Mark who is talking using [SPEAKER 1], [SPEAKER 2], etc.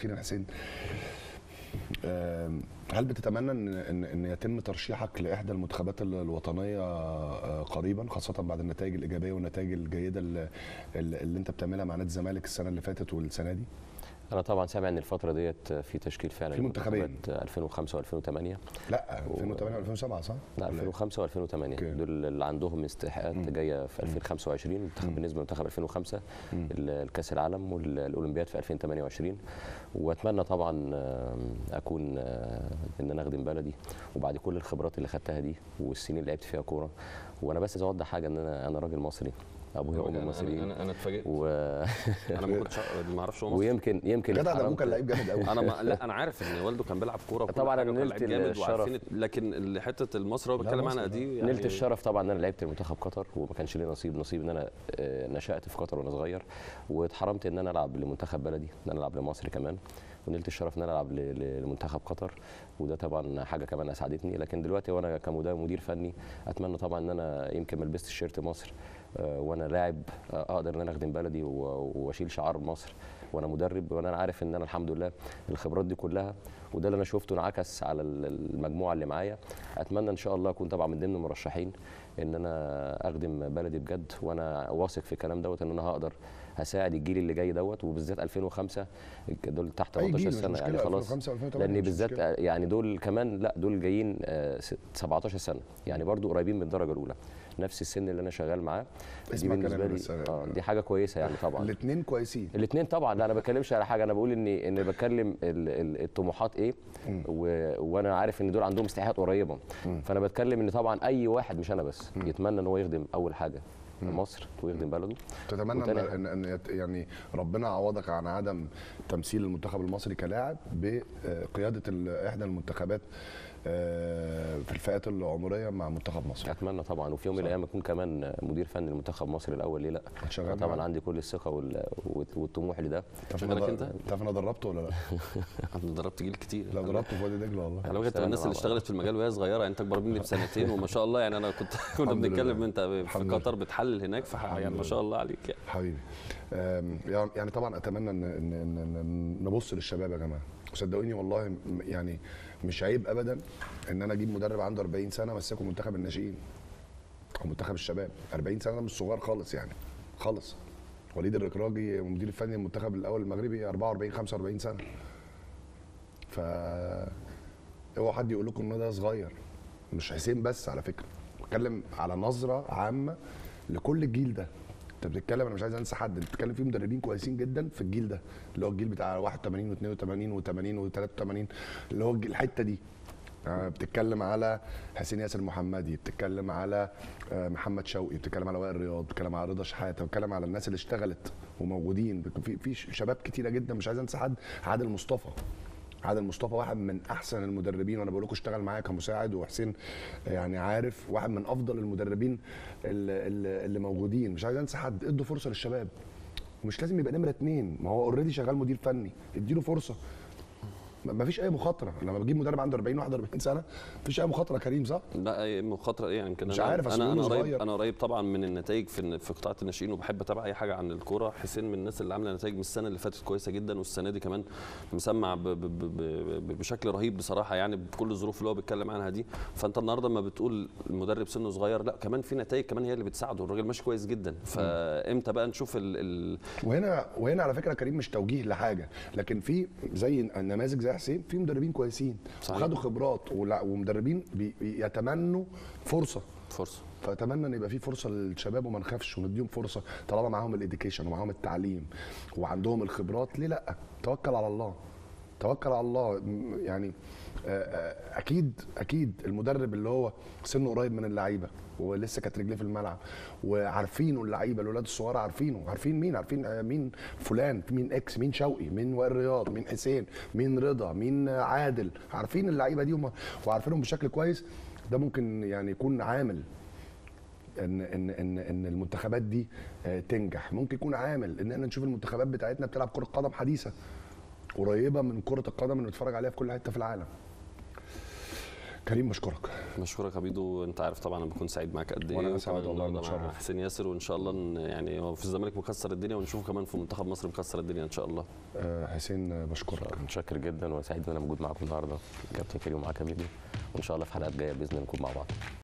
[SPEAKER 1] اخيرا حسين آم، هل بتتمنى ان ان ان يتم ترشيحك لاحدى المنتخبات ال- الوطنيه آه، قريبا خاصه بعد النتائج الايجابيه والنتائج الجيده اللي, اللي انت بتعملها مع نادي الزمالك السنه اللي فاتت والسنه دي
[SPEAKER 2] انا طبعا سامع ان الفتره ديت في تشكيل فعلا
[SPEAKER 1] في منتخبين.
[SPEAKER 2] المنتخبات 2005 و2008
[SPEAKER 1] لا 2008 2007 صح؟
[SPEAKER 2] لا
[SPEAKER 1] ولا إيه؟
[SPEAKER 2] 2005 و2008
[SPEAKER 1] أوكي.
[SPEAKER 2] دول اللي عندهم استحقاقات جايه في 2025 منتخب بالنسبه لمنتخب 2005 ال- الكاس العالم والاولمبياد في 2028 واتمنى طبعا آم، اكون آه، ان انا اخدم بلدي وبعد كل الخبرات اللي خدتها دي والسنين اللي لعبت فيها كوره وانا بس عايز اوضح حاجه ان انا انا راجل مصري ابويا وامي
[SPEAKER 3] انا
[SPEAKER 2] مصريين
[SPEAKER 3] انا انا اتفاجئت
[SPEAKER 2] و...
[SPEAKER 3] انا ما كنتش ما اعرفش هو مصري.
[SPEAKER 2] ويمكن يمكن
[SPEAKER 1] جدع ده ابوه
[SPEAKER 2] اتحرمت-
[SPEAKER 1] كان لعيب جامد قوي
[SPEAKER 3] انا ما لا انا عارف ان والده كان بيلعب كوره وكل
[SPEAKER 2] طبعاً
[SPEAKER 3] حاجة
[SPEAKER 2] أنا
[SPEAKER 3] وكان
[SPEAKER 2] نلت
[SPEAKER 3] لعيب جامد
[SPEAKER 2] الشرف.
[SPEAKER 3] وعارفين لكن اللي حته المصري هو بيتكلم
[SPEAKER 1] مصر
[SPEAKER 3] عنها
[SPEAKER 1] ده.
[SPEAKER 3] دي يعني
[SPEAKER 2] نلت الشرف طبعا ان انا لعبت منتخب قطر وما كانش لي نصيب نصيب ان انا آه، نشات في قطر وانا صغير واتحرمت ان انا العب لمنتخب بلدي ان انا العب لمصر كمان ونلت الشرف ان انا العب ل- ل- لمنتخب قطر وده طبعا حاجه كمان اسعدتني لكن دلوقتي وانا كمدير مدير فني اتمنى طبعا ان انا يمكن ما لبست الشيرت مصر آه، وانا لاعب آه، اقدر ان انا اخدم بلدي و- واشيل شعار مصر وانا مدرب وانا عارف ان انا الحمد لله الخبرات دي كلها وده اللي انا شفته انعكس على ال- المجموعه اللي معايا اتمنى ان شاء الله اكون طبعا من ضمن المرشحين ان انا اخدم بلدي بجد وانا واثق في الكلام دوت ان انا هقدر هساعد الجيل اللي جاي دوت وبالذات 2005 دول تحت
[SPEAKER 1] أي
[SPEAKER 2] 18
[SPEAKER 1] جيل، مش
[SPEAKER 2] سنه
[SPEAKER 1] مشكلة،
[SPEAKER 2] يعني خلاص
[SPEAKER 1] 2005 2008
[SPEAKER 2] لان
[SPEAKER 1] مش
[SPEAKER 2] بالذات
[SPEAKER 1] مشكلة.
[SPEAKER 2] يعني دول كمان لا دول جايين آه، س- 17 سنه يعني برضو قريبين من الدرجه الاولى نفس السن اللي انا شغال معاه دي
[SPEAKER 1] اسمع
[SPEAKER 2] بالنسبه
[SPEAKER 1] كلامي
[SPEAKER 2] لي
[SPEAKER 1] بس، آه،
[SPEAKER 2] اه دي حاجه كويسه يعني طبعا
[SPEAKER 1] الاثنين كويسين
[SPEAKER 2] الاثنين طبعا لا انا ما بتكلمش على حاجه انا بقول ان ان بتكلم ال- ال- الطموحات ايه و... وانا عارف ان دول عندهم استحقاقات قريبه فانا بتكلم ان طبعا اي واحد مش انا بس يتمنى ان هو يخدم اول حاجه مصر ويخدم بلده
[SPEAKER 1] تتمنى
[SPEAKER 2] وتاني
[SPEAKER 1] ان ان إن يت- يعني ربنا يعوضك عن عدم تمثيل المنتخب المصري كلاعب بقياده ال- احدى المنتخبات آه، في الفئات العمريه مع منتخب مصر
[SPEAKER 2] اتمنى طبعا وفي يوم من الايام اكون كمان مدير فني لمنتخب مصر الاول ليه لا
[SPEAKER 1] هتشغل
[SPEAKER 2] طبعا
[SPEAKER 1] معاه؟
[SPEAKER 2] عندي كل الثقه وال- والطموح لده
[SPEAKER 1] تعرف
[SPEAKER 3] شغالك
[SPEAKER 1] أنا
[SPEAKER 3] أنت؟
[SPEAKER 1] در- تعرف انا دربته ولا لا؟
[SPEAKER 3] انا ضربت جيل كتير
[SPEAKER 1] لا دربته في وادي دجله والله
[SPEAKER 3] انا بجد
[SPEAKER 2] اشتغلنا
[SPEAKER 3] الناس
[SPEAKER 2] مع
[SPEAKER 3] اللي
[SPEAKER 2] بعض.
[SPEAKER 3] اشتغلت في المجال وهي صغيره يعني انت اكبر مني بسنتين وما شاء الله يعني انا كنت كنا
[SPEAKER 1] الحمد
[SPEAKER 3] بنتكلم
[SPEAKER 1] لله.
[SPEAKER 3] انت في
[SPEAKER 1] الحمد لله.
[SPEAKER 3] قطر بتحلل هناك فح يعني ما شاء الله عليك يعني
[SPEAKER 1] حبيبي آم، يعني يعني طبعا اتمنى ان ان ان إن نبص للشباب يا جماعه وصدقوني والله م- يعني مش عيب ابدا ان انا اجيب مدرب عنده 40 سنه امسكه منتخب الناشئين او منتخب الشباب 40 سنه ده مش صغير خالص يعني خالص وليد الركراجي مدير الفني المنتخب الاول المغربي 44 45 سنه ف اوعى حد يقول لكم ان ده صغير مش حسين بس على فكره بتكلم على نظره عامه لكل الجيل ده انت بتتكلم انا مش عايز انسى حد انت بتتكلم في مدربين كويسين جدا في الجيل ده اللي هو الجيل بتاع 81 و82 و80 و83 اللي هو الجيل- الحته دي آه، بتتكلم على حسين ياسر المحمدي بتتكلم على آه، محمد شوقي بتتكلم على وائل رياض بتتكلم على رضا شحاته بتتكلم على الناس اللي اشتغلت وموجودين في في شباب كتيره جدا مش عايز انسى حد عادل مصطفى عادل مصطفى واحد من احسن المدربين وانا بقول لكم اشتغل معايا كمساعد وحسين يعني عارف واحد من افضل المدربين اللي, اللي اللي موجودين مش عايز انسى حد ادوا فرصه للشباب ومش لازم يبقى نمره اتنين ما هو اوريدي شغال مدير فني اديله فرصه ما فيش اي مخاطره لما بجيب مدرب عنده 40 41 سنه مفيش اي مخاطره يا كريم صح؟
[SPEAKER 3] لا اي مخاطره ايه يعني كده
[SPEAKER 1] مش
[SPEAKER 3] أنا-
[SPEAKER 1] عارف، أصل
[SPEAKER 3] انا انا
[SPEAKER 1] بيقولوا
[SPEAKER 3] قريب
[SPEAKER 1] صغير.
[SPEAKER 3] انا قريب طبعا من النتائج في في قطاعات الناشئين وبحب اتابع اي حاجه عن الكوره حسين من الناس اللي عامله نتائج من السنه اللي فاتت كويسه جدا والسنه دي كمان مسمع ب ب ب ب ب بشكل رهيب بصراحه يعني بكل الظروف اللي هو بيتكلم عنها دي فانت النهارده لما بتقول المدرب سنه صغير لا كمان في نتائج كمان هي اللي بتساعده الراجل ماشي كويس جدا فامتى بقى نشوف ال ال
[SPEAKER 1] وهنا وهنا على فكره كريم مش توجيه لحاجه لكن في زي النماذج زي حسين في مدربين كويسين
[SPEAKER 3] صحيح.
[SPEAKER 1] وخدوا خبرات ولا- ومدربين بي- يتمنوا فرصه
[SPEAKER 3] فرصه
[SPEAKER 1] فاتمنى ان يبقى في فرصه للشباب وما نخافش ونديهم فرصه طالما معاهم الاديوكيشن ومعاهم التعليم وعندهم الخبرات ليه لا توكل على الله توكل على الله م- يعني آه، آه، اكيد اكيد المدرب اللي هو سنه قريب من اللعيبه ولسه كانت رجليه في الملعب وعارفينه اللعيبه الاولاد الصغار عارفينه عارفين مين عارفين آه، مين فلان مين اكس مين شوقي مين وائل رياض مين حسين مين رضا مين آه، عادل عارفين اللعيبه دي وما- وعارفينهم بشكل كويس ده ممكن يعني يكون عامل ان ان ان ان المنتخبات دي آه، تنجح ممكن يكون عامل ان احنا نشوف المنتخبات بتاعتنا بتلعب كره قدم حديثه قريبه من كره القدم اللي بنتفرج عليها في كل حته في العالم كريم بشكرك
[SPEAKER 3] بشكرك يا بيدو انت عارف طبعا انا بكون سعيد معاك قد ايه
[SPEAKER 1] وأنا أسعد
[SPEAKER 3] وكمان
[SPEAKER 1] والله
[SPEAKER 3] النهارده مع
[SPEAKER 1] بتشرف.
[SPEAKER 3] حسين ياسر وان شاء الله ان يعني هو في الزمالك مكسر الدنيا ونشوفه كمان في منتخب مصر مكسر الدنيا ان شاء الله
[SPEAKER 1] آه، حسين آه، بشكرك
[SPEAKER 2] متشكر جدا وسعيد ان انا موجود معاكم النهارده كابتن كريم ومعاك يا ميدو وان شاء الله في حلقات جايه باذن الله نكون مع بعض